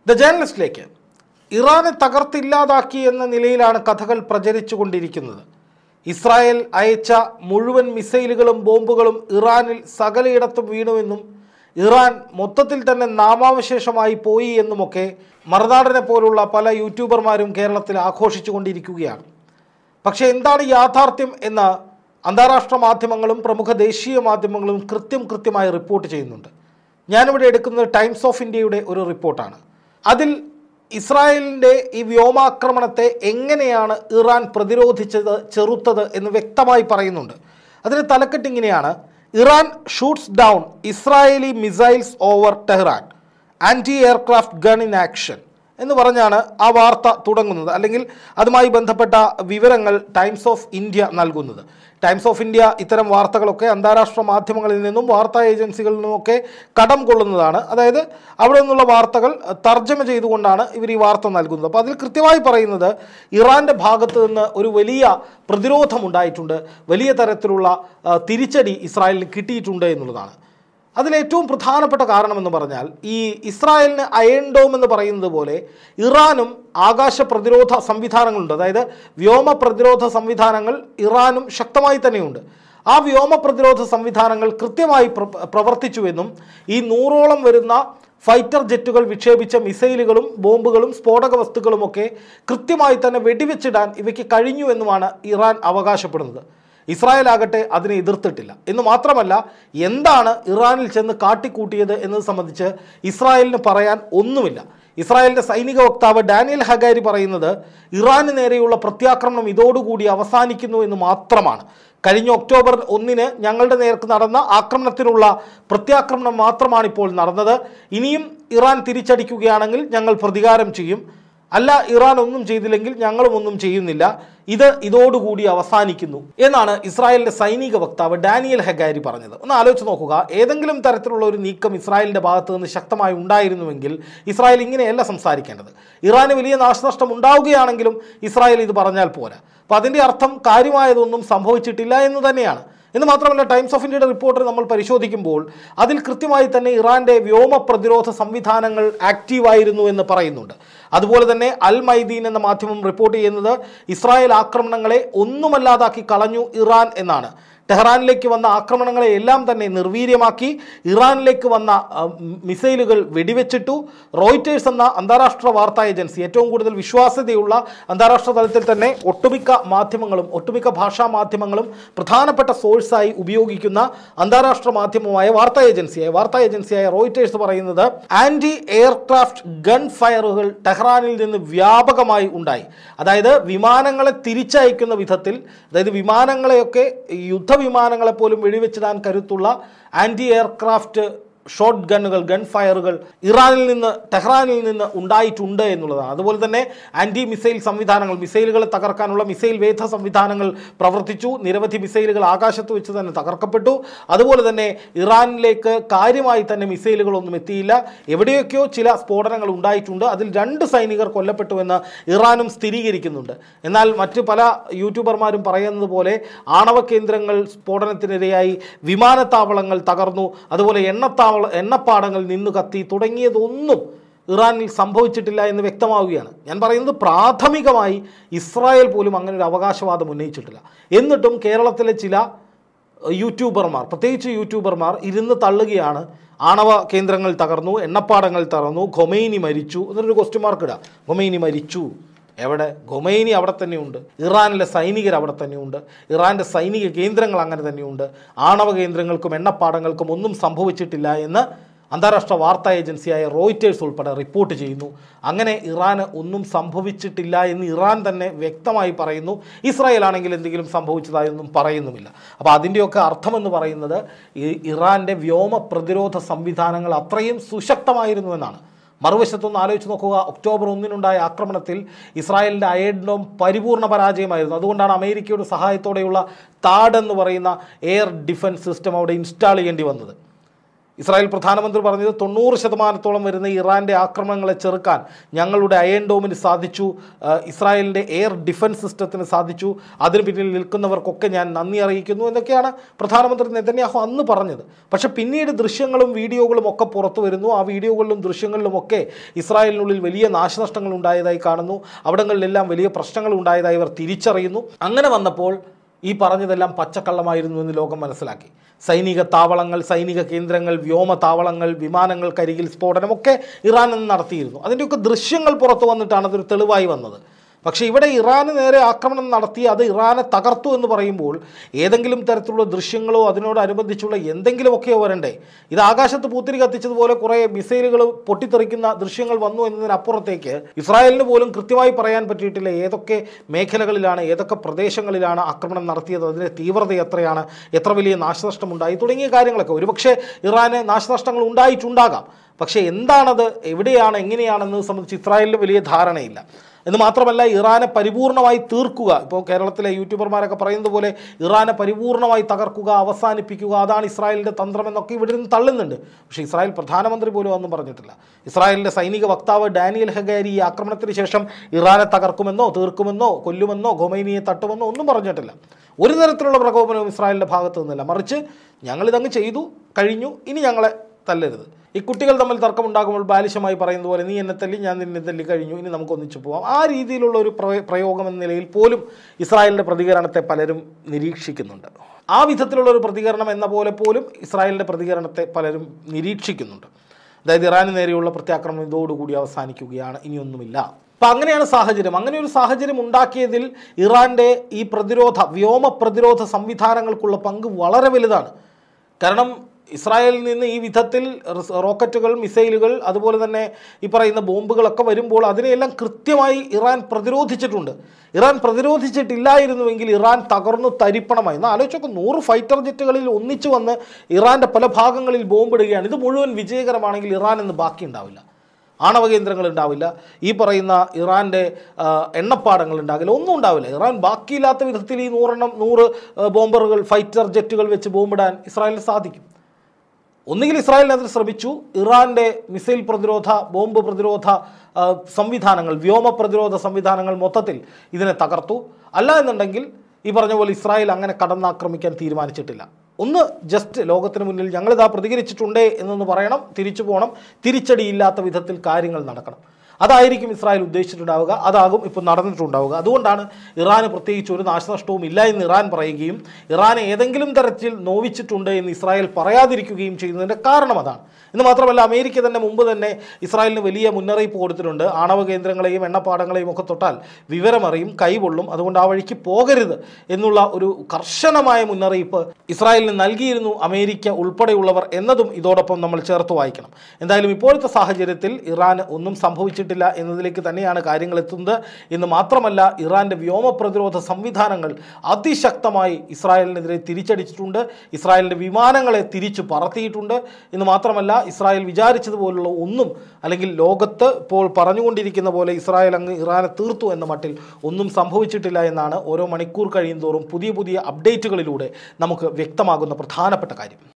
the ജേർണലിസ്റ്റിലേക്ക് ഇറാനെ തകർത്തില്ലാതാക്കി എന്ന നിലയിലാണ് കഥകൾ പ്രചരിച്ചു കൊണ്ടിരിക്കുന്നത് ഇസ്രായേൽ അയച്ച മുഴുവൻ മിസൈലുകളും ബോംബുകളും ഇറാനിൽ സകലയിടത്തും വീണുവെന്നും ഇറാൻ മൊത്തത്തിൽ തന്നെ നാമാവശേഷമായി പോയി എന്നുമൊക്കെ മറുനാടനെ പോലുള്ള പല യൂട്യൂബർമാരും കേരളത്തിൽ ആഘോഷിച്ചു കൊണ്ടിരിക്കുകയാണ് പക്ഷേ എന്താണ് യാഥാർത്ഥ്യം എന്ന് അന്താരാഷ്ട്ര മാധ്യമങ്ങളും പ്രമുഖ ദേശീയ മാധ്യമങ്ങളും കൃത്യം കൃത്യമായി റിപ്പോർട്ട് ചെയ്യുന്നുണ്ട് ഞാനിവിടെ എടുക്കുന്നത് ടൈംസ് ഓഫ് ഇന്ത്യയുടെ ഒരു റിപ്പോർട്ടാണ് അതിൽ ഇസ്രായേലിൻ്റെ ഈ വ്യോമാക്രമണത്തെ എങ്ങനെയാണ് ഇറാൻ പ്രതിരോധിച്ചത് ചെറുത്തത് എന്ന് വ്യക്തമായി പറയുന്നുണ്ട് അതിന് തലക്കെട്ട് ഇങ്ങനെയാണ് Iran shoots down Israeli missiles over Tehran anti aircraft gun in action എന്ന് പറഞ്ഞാണ് ആ വാർത്ത തുടങ്ങുന്നത് അല്ലെങ്കിൽ അതുമായി ബന്ധപ്പെട്ട വിവരങ്ങൾ ടൈംസ് ഓഫ് ഇന്ത്യ നൽകുന്നത് ടൈംസ് ഓഫ് ഇന്ത്യ ഇത്തരം വാർത്തകളൊക്കെ അന്താരാഷ്ട്ര മാധ്യമങ്ങളിൽ നിന്നും വാർത്താ ഏജൻസികളിൽ നിന്നുമൊക്കെ കടം കൊള്ളുന്നതാണ് അതായത് അവിടെ നിന്നുള്ള വാർത്തകൾ തർജ്ജമ ചെയ്തുകൊണ്ടാണ് ഇവർ ഈ വാർത്ത നൽകുന്നത് അപ്പോൾ അതിൽ കൃത്യമായി പറയുന്നത് ഇറാൻ്റെ ഭാഗത്ത് നിന്ന് ഒരു വലിയ പ്രതിരോധമുണ്ടായിട്ടുണ്ട് വലിയ തരത്തിലുള്ള ആ, തിരിച്ചടി ഇസ്രായേലിന് കിട്ടിയിട്ടുണ്ട് എന്നുള്ളതാണ് അതിലേറ്റവും പ്രധാനപ്പെട്ട കാരണമെന്ന് പറഞ്ഞാൽ ഈ ഇസ്രായേലിന് അയൺ ഡോം എന്ന് പറയുന്നത് പോലെ ഇറാനും ആകാശ പ്രതിരോധ സംവിധാനങ്ങളുണ്ട് അതായത് വ്യോമ പ്രതിരോധ സംവിധാനങ്ങൾ ഇറാനും ശക്തമായി തന്നെയുണ്ട് ആ വ്യോമ പ്രതിരോധ സംവിധാനങ്ങൾ കൃത്യമായി പ്ര- പ്രവർത്തിച്ചുവെന്നും ഈ നൂറോളം വരുന്ന ഫൈറ്റർ ജെറ്റുകൾ വിക്ഷേപിച്ച മിസൈലുകളും ബോംബുകളും സ്ഫോടക വസ്തുക്കളുമൊക്കെ കൃത്യമായി തന്നെ വെടിവെച്ചിടാൻ ഇവയ്ക്ക് കഴിഞ്ഞു എന്നുമാണ് ഇറാൻ അവകാശപ്പെടുന്നത് ഇസ്രായേൽ ആകട്ടെ അതിനെ എതിർത്തിട്ടില്ല എന്ന് മാത്രമല്ല എന്താണ് ഇറാനിൽ ചെന്ന് കാട്ടിക്കൂട്ടിയത് എന്നത് സംബന്ധിച്ച് ഇസ്രായേലിന് പറയാൻ ഒന്നുമില്ല ഇസ്രായേലിന്റെ സൈനിക വക്താവ് ഡാനിയൽ ഹഗാരി പറയുന്നത് ഇറാന് നേരെയുള്ള പ്രത്യാക്രമണം ഇതോടുകൂടി അവസാനിക്കുന്നു എന്ന് മാത്രമാണ് കഴിഞ്ഞ ഒക്ടോബർ ഒന്നിന് ഞങ്ങളുടെ നേർക്ക് നടന്ന ആക്രമണത്തിനുള്ള പ്രത്യാക്രമണം മാത്രമാണ് ഇപ്പോൾ നടന്നത് ഇനിയും ഇറാൻ തിരിച്ചടിക്കുകയാണെങ്കിൽ ഞങ്ങൾ പ്രതികാരം ചെയ്യും അല്ല ഇറാൻ ഒന്നും ചെയ്തില്ലെങ്കിൽ ഞങ്ങളും ഒന്നും ചെയ്യുന്നില്ല ഇത് ഇതോടുകൂടി അവസാനിക്കുന്നു എന്നാണ് ഇസ്രായേലിന്റെ സൈനിക വക്താവ് ഡാനിയൽ ഹെഗാരി പറഞ്ഞത് ഒന്ന് ആലോചിച്ച് നോക്കുക ഏതെങ്കിലും തരത്തിലുള്ള ഒരു നീക്കം ഇസ്രായേലിന്റെ ഭാഗത്ത് നിന്ന് ശക്തമായി ഉണ്ടായിരുന്നുവെങ്കിൽ ഇസ്രായേൽ ഇങ്ങനെയല്ല സംസാരിക്കേണ്ടത് ഇറാന് വലിയ നാശനഷ്ടം ഉണ്ടാവുകയാണെങ്കിലും ഇസ്രായേൽ ഇത് പറഞ്ഞാൽ പോരാ അപ്പോൾ അതിൻ്റെ അർത്ഥം കാര്യമായതൊന്നും സംഭവിച്ചിട്ടില്ല എന്ന് തന്നെയാണ് എന്ന് മാത്രമല്ല ടൈംസ് ഓഫ് ഇന്ത്യയുടെ റിപ്പോർട്ടർ നമ്മൾ പരിശോധിക്കുമ്പോൾ അതിൽ കൃത്യമായി തന്നെ ഇറാന്റെ വ്യോമ പ്രതിരോധ സംവിധാനങ്ങൾ ആക്റ്റീവായിരുന്നു എന്ന് പറയുന്നുണ്ട് അതുപോലെ തന്നെ അൽ മൈദീൻ എന്ന മാധ്യമം റിപ്പോർട്ട് ചെയ്യുന്നത് ഇസ്രായേൽ ആക്രമണങ്ങളെ ഒന്നുമല്ലാതാക്കി കളഞ്ഞു ഇറാൻ എന്നാണ് ടെഹ്റാനിലേക്ക് വന്ന ആക്രമണങ്ങളെ എല്ലാം തന്നെ നിർവീര്യമാക്കി ഇറാനിലേക്ക് വന്ന ആ, മിസൈലുകൾ വെടിവെച്ചിട്ടു റോയിറ്റേഴ്സ് എന്ന അന്താരാഷ്ട്ര വാർത്താ ഏജൻസി ഏറ്റവും കൂടുതൽ വിശ്വാസ്യതയുള്ള അന്താരാഷ്ട്ര തലത്തിൽ തന്നെ ഒട്ടുമിക്ക മാധ്യമങ്ങളും ഒട്ടുമിക്ക ഭാഷാ മാധ്യമങ്ങളും പ്രധാനപ്പെട്ട സോഴ്സായി ഉപയോഗിക്കുന്ന അന്താരാഷ്ട്ര മാധ്യമമായ വാർത്താ ഏജൻസിയായ വാർത്താ ഏജൻസിയായ റോയിറ്റേഴ്സ് പറയുന്നത് ആന്റി എയർക്രാഫ്റ്റ് ഗൺ ഫയറുകൾ ടെഹ്റാനിൽ നിന്ന് വ്യാപകമായി ഉണ്ടായി അതായത് വിമാനങ്ങളെ തിരിച്ചയക്കുന്ന വിധത്തിൽ അതായത് വിമാനങ്ങളെയൊക്കെ യുദ്ധവിമാനങ്ങളെ പോലും വെടിവെച്ചിടാൻ കരുത്തുള്ള ആന്റി എയർക്രാഫ്റ്റ് ഷോട്ട് ഗണ്ണുകൾ ഗൺ ഫയറുകൾ ഇറാനിൽ നിന്ന് ടെഹ്റാനിൽ നിന്ന് ഉണ്ടായിട്ടുണ്ട് എന്നുള്ളതാണ് അതുപോലെ തന്നെ ആന്റി മിസൈൽ സംവിധാനങ്ങൾ മിസൈലുകളെ തകർക്കാനുള്ള മിസൈൽ വേധ സംവിധാനങ്ങൾ പ്രവർത്തിച്ചു നിരവധി മിസൈലുകൾ ആകാശത്ത് വെച്ച് തന്നെ തകർക്കപ്പെട്ടു അതുപോലെ തന്നെ ഇറാനിലേക്ക് കാര്യമായി തന്നെ മിസൈലുകളൊന്നും എത്തിയില്ല എവിടെയൊക്കെയോ ചില സ്ഫോടനങ്ങൾ ഉണ്ടായിട്ടുണ്ട് അതിൽ രണ്ട് സൈനികർ കൊല്ലപ്പെട്ടുവെന്ന് ഇറാനും സ്ഥിരീകരിക്കുന്നുണ്ട് എന്നാൽ മറ്റ് പല യൂട്യൂബർമാരും പറയുന്നത് പോലെ ആണവ കേന്ദ്രങ്ങൾ സ്ഫോടനത്തിനിരയായി വിമാനത്താവളങ്ങൾ തകർന്നു അതുപോലെ എണ്ണത്താവള എണ്ണപ്പാടങ്ങൾ നിന്നു കത്തി തുടങ്ങിയതൊന്നും ഇറാനിൽ സംഭവിച്ചിട്ടില്ല എന്ന് വ്യക്തമാവുകയാണ് ഞാൻ പറയുന്നത് പ്രാഥമികമായി ഇസ്രായേൽ പോലും അങ്ങനെ ഒരു അവകാശവാദം ഉന്നയിച്ചിട്ടില്ല എന്നിട്ടും കേരളത്തിലെ ചില യൂട്യൂബർമാർ പ്രത്യേകിച്ച് യൂട്യൂബർമാർ ഇരുന്ന് തള്ളുകയാണ് ആണവ കേന്ദ്രങ്ങൾ തകർന്നു എണ്ണപ്പാടങ്ങൾ തകർന്നു ഖൊമൈനി മരിച്ചു എന്നൊരു ക്വസ്റ്റ്യൻ മാർക്ക് ഇടാം ഖൊമൈനി മരിച്ചു എവിടെ ഖൊമൈനി അവിടെ തന്നെയുണ്ട് ഇറാനിലെ സൈനികർ അവിടെ തന്നെയുണ്ട് ഇറാൻ്റെ സൈനിക കേന്ദ്രങ്ങൾ അങ്ങനെ തന്നെയുണ്ട് ആണവ കേന്ദ്രങ്ങൾക്കും എണ്ണപ്പാടങ്ങൾക്കും ഒന്നും സംഭവിച്ചിട്ടില്ല എന്ന് അന്താരാഷ്ട്ര വാർത്താ ഏജൻസിയായ റോയിറ്റേഴ്സ് ഉൾപ്പെടെ റിപ്പോർട്ട് ചെയ്യുന്നു അങ്ങനെ ഇറാന് ഒന്നും സംഭവിച്ചിട്ടില്ല എന്ന് ഇറാൻ തന്നെ വ്യക്തമായി പറയുന്നു ഇസ്രായേൽ ആണെങ്കിൽ എന്തെങ്കിലും സംഭവിച്ചതായൊന്നും പറയുന്നുമില്ല അപ്പോൾ അതിൻ്റെയൊക്കെ അർത്ഥമെന്ന് പറയുന്നത് ഈ ഇറാൻ്റെ വ്യോമ പ്രതിരോധ സംവിധാനങ്ങൾ അത്രയും സുശക്തമായിരുന്നു എന്നാണ് മറുവശത്തൊന്ന് ആലോചിച്ച് നോക്കുക ഒക്ടോബർ ഒന്നിനുണ്ടായ ആക്രമണത്തിൽ ഇസ്രായേലിൻ്റെ അയഡ്ഡോം പരിപൂർണ പരാജയമായിരുന്നു അതുകൊണ്ടാണ് അമേരിക്കയുടെ സഹായത്തോടെയുള്ള താഡ് എന്ന് പറയുന്ന എയർ ഡിഫൻസ് സിസ്റ്റം അവിടെ ഇൻസ്റ്റാൾ ചെയ്യേണ്ടി വന്നത് ഇസ്രായേൽ പ്രധാനമന്ത്രി പറഞ്ഞത് തൊണ്ണൂറ് ശതമാനത്തോളം വരുന്ന ഇറാൻ്റെ ആക്രമണങ്ങളെ ചെറുക്കാൻ ഞങ്ങളുടെ അയൺ ഡോമിന് സാധിച്ചു ആ, ഇസ്രായേലിൻ്റെ എയർ ഡിഫൻസ് സിസ്റ്റത്തിന് സാധിച്ചു അതിന് പിന്നിൽ നിൽക്കുന്നവർക്കൊക്കെ ഞാൻ നന്ദി അറിയിക്കുന്നു എന്നൊക്കെയാണ് പ്രധാനമന്ത്രി നെതന്യാഹു അന്ന് പറഞ്ഞത് പക്ഷേ പിന്നീട് ദൃശ്യങ്ങളും വീഡിയോകളും ഒക്കെ പുറത്തു വരുന്നു ആ വീഡിയോകളിലും ദൃശ്യങ്ങളിലുമൊക്കെ ഇസ്രായേലിനുള്ളിൽ വലിയ നാശനഷ്ടങ്ങൾ ഉണ്ടായതായി കാണുന്നു അവിടങ്ങളിലെല്ലാം വലിയ പ്രശ്നങ്ങൾ ഉണ്ടായതായി അവർ തിരിച്ചറിയുന്നു അങ്ങനെ വന്നപ്പോൾ ഈ പറഞ്ഞതെല്ലാം പച്ചക്കള്ളമായിരുന്നു എന്ന് ലോകം മനസ്സിലാക്കി സൈനിക താവളങ്ങൾ സൈനിക കേന്ദ്രങ്ങൾ വ്യോമ താവളങ്ങൾ വിമാനങ്ങൾക്കരികിൽ സ്ഫോടനമൊക്കെ ഇറാൻ നിന്ന് നടത്തിയിരുന്നു അതിൻ്റെയൊക്കെ ദൃശ്യങ്ങൾ പുറത്തു വന്നിട്ടാണ് അതൊരു തെളിവായി വന്നത് പക്ഷേ ഇവിടെ ഇറാന് നേരെ ആക്രമണം നടത്തി അത് ഇറാനെ തകർത്തു എന്ന് പറയുമ്പോൾ ഏതെങ്കിലും തരത്തിലുള്ള ദൃശ്യങ്ങളോ അതിനോടനുബന്ധിച്ചുള്ള എന്തെങ്കിലുമൊക്കെയോ വരണ്ടേ ഇത് ആകാശത്ത് പൂത്തിരി കത്തിച്ചതുപോലെ കുറേ മിസൈലുകൾ പൊട്ടിത്തെറിക്കുന്ന ദൃശ്യങ്ങൾ വന്നു എന്നതിനപ്പുറത്തേക്ക് ഇസ്രായേലിന് പോലും കൃത്യമായി പറയാൻ പറ്റിയിട്ടില്ല ഏതൊക്കെ മേഖലകളിലാണ് ഏതൊക്കെ പ്രദേശങ്ങളിലാണ് ആക്രമണം നടത്തിയത് അതിൻ്റെ തീവ്രത എത്രയാണ് എത്ര വലിയ നാശനഷ്ടമുണ്ടായി തുടങ്ങിയ കാര്യങ്ങളൊക്കെ ഒരുപക്ഷെ ഇറാന് നാശനഷ്ടങ്ങൾ ഉണ്ടായിട്ടുണ്ടാകാം പക്ഷേ എന്താണത് എവിടെയാണ് എങ്ങനെയാണെന്നത് സംബന്ധിച്ച് ഇസ്രായേലിന് വലിയ ധാരണയില്ല എന്ന് മാത്രമല്ല ഇറാനെ പരിപൂർണമായി തീർക്കുക ഇപ്പോൾ കേരളത്തിലെ യൂട്യൂബർമാരൊക്കെ പറയുന്നത് പോലെ ഇറാനെ പരിപൂർണമായി തകർക്കുക അവസാനിപ്പിക്കുക അതാണ് ഇസ്രായേലിൻ്റെ തന്ത്രം എന്നൊക്കെ ഇവിടെ നിന്ന് തള്ളുന്നുണ്ട് പക്ഷേ ഇസ്രായേൽ പ്രധാനമന്ത്രി പോലും ഒന്നും പറഞ്ഞിട്ടില്ല ഇസ്രായേലിൻ്റെ സൈനിക വക്താവ് ഡാനിയൽ ഹഗാരി ഈ ആക്രമണത്തിന് ശേഷം ഇറാനെ തകർക്കുമെന്നോ തീർക്കുമെന്നോ കൊല്ലുമെന്നോ ഖൊമൈനിയെ തട്ടുമെന്നോ ഒന്നും പറഞ്ഞിട്ടില്ല ഒരു തരത്തിലുള്ള പ്രകോപനവും ഇസ്രായേലിൻ്റെ ഭാഗത്തു നിന്നില്ല മറിച്ച് ഞങ്ങളിതങ്ങ് ചെയ്തു കഴിഞ്ഞു ഇനി ഞങ്ങളെ തല്ലരുത് ഈ കുട്ടികൾ തമ്മിൽ തർക്കമുണ്ടാകുമ്പോൾ ബാലിശമായി പറയുന്നത് പോലെ നീ എന്നെ തല്ലി ഞാൻ നിന്നെ തല്ലി കഴിഞ്ഞു ഇനി നമുക്ക് ഒന്നിച്ചു പോവാം ആ രീതിയിലുള്ള ഒരു പ്രയ- പ്രയോഗം എന്ന നിലയിൽ പോലും ഇസ്രായേലിൻ്റെ പ്രതികരണത്തെ പലരും നിരീക്ഷിക്കുന്നുണ്ട് ആ വിധത്തിലുള്ള ഒരു പ്രതികരണം എന്ന പോലെ പോലും ഇസ്രായേലിൻ്റെ പ്രതികരണത്തെ പലരും നിരീക്ഷിക്കുന്നുണ്ട് അതായത് ഇറാന് നേരെയുള്ള പ്രത്യാക്രമണം ഇതോടുകൂടി അവസാനിക്കുകയാണ് ഇനിയൊന്നുമില്ല അപ്പം അങ്ങനെയാണ് സാഹചര്യം അങ്ങനെ ഒരു സാഹചര്യം ഉണ്ടാക്കിയതിൽ ഇറാൻ്റെ ഈ പ്രതിരോധ വ്യോമ പ്രതിരോധ സംവിധാനങ്ങൾക്കുള്ള പങ്ക് വളരെ വലുതാണ് കാരണം ഇസ്രായേലിൽ നിന്ന് ഈ വിധത്തിൽ റിസ്- റോക്കറ്റുകൾ മിസൈലുകൾ അതുപോലെ തന്നെ ഈ പറയുന്ന ബോംബുകളൊക്കെ വരുമ്പോൾ അതിനെയെല്ലാം കൃത്യമായി ഇറാൻ പ്രതിരോധിച്ചിട്ടുണ്ട് ഇറാൻ പ്രതിരോധിച്ചിട്ടില്ലായിരുന്നുവെങ്കിൽ ഇറാൻ തകർന്നു തരിപ്പണമായി എന്നാൽ ആലോചിച്ചൊക്കെ നൂറ് ഫൈറ്റർ ജെറ്റുകളിൽ ഒന്നിച്ചു വന്ന് ഇറാൻ്റെ പല ഭാഗങ്ങളിൽ ബോംബിടുകയാണ് ഇത് മുഴുവൻ വിജയകരമാണെങ്കിൽ ഇറാൻ എന്ന് ബാക്കി ഉണ്ടാവില്ല ആണവ കേന്ദ്രങ്ങൾ ഉണ്ടാവില്ല ഈ പറയുന്ന ഇറാൻ്റെ ആ, എണ്ണപ്പാടങ്ങൾ ഉണ്ടാകില്ല ഒന്നും ഉണ്ടാവില്ല ഇറാൻ ബാക്കിയില്ലാത്ത വിധത്തിൽ ഈ നൂറെണ്ണം നൂറ് ആ, ബോംബറുകൾ ഫൈറ്റർ ജെറ്റുകൾ വെച്ച് ബോംബിടാൻ ഇസ്രായേലിന് സാധിക്കും ഒന്നുകിൽ ഇസ്രായേലിന് അതിന് ശ്രമിച്ചു ഇറാൻ്റെ മിസൈൽ പ്രതിരോധ ബോംബ് പ്രതിരോധ ആ, സംവിധാനങ്ങൾ വ്യോമ പ്രതിരോധ സംവിധാനങ്ങൾ മൊത്തത്തിൽ ഇതിനെ തകർത്തു അല്ല എന്നുണ്ടെങ്കിൽ ഈ പറഞ്ഞ പോലെ ഇസ്രായേൽ അങ്ങനെ കടന്നാക്രമിക്കാൻ തീരുമാനിച്ചിട്ടില്ല ഒന്ന് ജസ്റ്റ് ലോകത്തിന് മുന്നിൽ ഞങ്ങളിതാ പ്രതികരിച്ചിട്ടുണ്ടേ എന്നൊന്ന് പറയണം തിരിച്ചു പോകണം തിരിച്ചടിയില്ലാത്ത വിധത്തിൽ കാര്യങ്ങൾ നടക്കണം അതായിരിക്കും ഇസ്രായേൽ ഉദ്ദേശിച്ചിട്ടുണ്ടാവുക അതാകും ഇപ്പോൾ നടന്നിട്ടുണ്ടാവുക അതുകൊണ്ടാണ് ഇറാന് പ്രത്യേകിച്ച് ഒരു നാശനഷ്ടവും ഇല്ല എന്ന് ഇറാൻ പറയുകയും ഇറാനെ ഏതെങ്കിലും തരത്തിൽ നോവിച്ചിട്ടുണ്ട് എന്ന് ഇസ്രായേൽ പറയാതിരിക്കുകയും ചെയ്യുന്നതിൻ്റെ കാരണം അതാണ് എന്ന് മാത്രമല്ല അമേരിക്ക തന്നെ മുമ്പ് തന്നെ ഇസ്രായേലിന് വലിയ മുന്നറിയിപ്പ് കൊടുത്തിട്ടുണ്ട് ആണവ കേന്ദ്രങ്ങളെയും എണ്ണപ്പാടങ്ങളെയും ഒക്കെ തൊട്ടാൽ വിവരമറിയും കൈകൊള്ളും അതുകൊണ്ട് ആ വഴിക്ക് പോകരുത് എന്നുള്ള ഒരു കർശനമായ മുന്നറിയിപ്പ് ഇസ്രായേലിന് നൽകിയിരുന്നു അമേരിക്ക ഉൾപ്പെടെയുള്ളവർ എന്നതും ഇതോടൊപ്പം നമ്മൾ ചേർത്ത് വായിക്കണം എന്തായാലും ഇപ്പോഴത്തെ സാഹചര്യത്തിൽ ഇറാൻ ഒന്നും സംഭവിച്ചിട്ടില്ല എന്നതിലേക്ക് തന്നെയാണ് കാര്യങ്ങൾ എത്തുന്നത് എന്ന് മാത്രമല്ല ഇറാന്റെ വ്യോമ പ്രതിരോധ സംവിധാനങ്ങൾ അതിശക്തമായി ഇസ്രായേലിനെതിരെ തിരിച്ചടിച്ചിട്ടുണ്ട് ഇസ്രായേലിൻ്റെ വിമാനങ്ങളെ തിരിച്ചു പറത്തിയിട്ടുണ്ട് എന്ന് മാത്രമല്ല ഇസ്രായേൽ വിചാരിച്ചതുപോലുള്ള ഒന്നും അല്ലെങ്കിൽ ലോകത്ത് ഇപ്പോൾ പറഞ്ഞുകൊണ്ടിരിക്കുന്ന പോലെ ഇസ്രായേൽ അങ്ങ് ഇറാനെ തീർത്തു എന്ന മട്ടിൽ ഒന്നും സംഭവിച്ചിട്ടില്ല എന്നാണ് ഓരോ മണിക്കൂർ കഴിയും തോറും പുതിയ പുതിയ അപ്ഡേറ്റുകളിലൂടെ നമുക്ക് വ്യക്തമാകുന്ന പ്രധാനപ്പെട്ട കാര്യം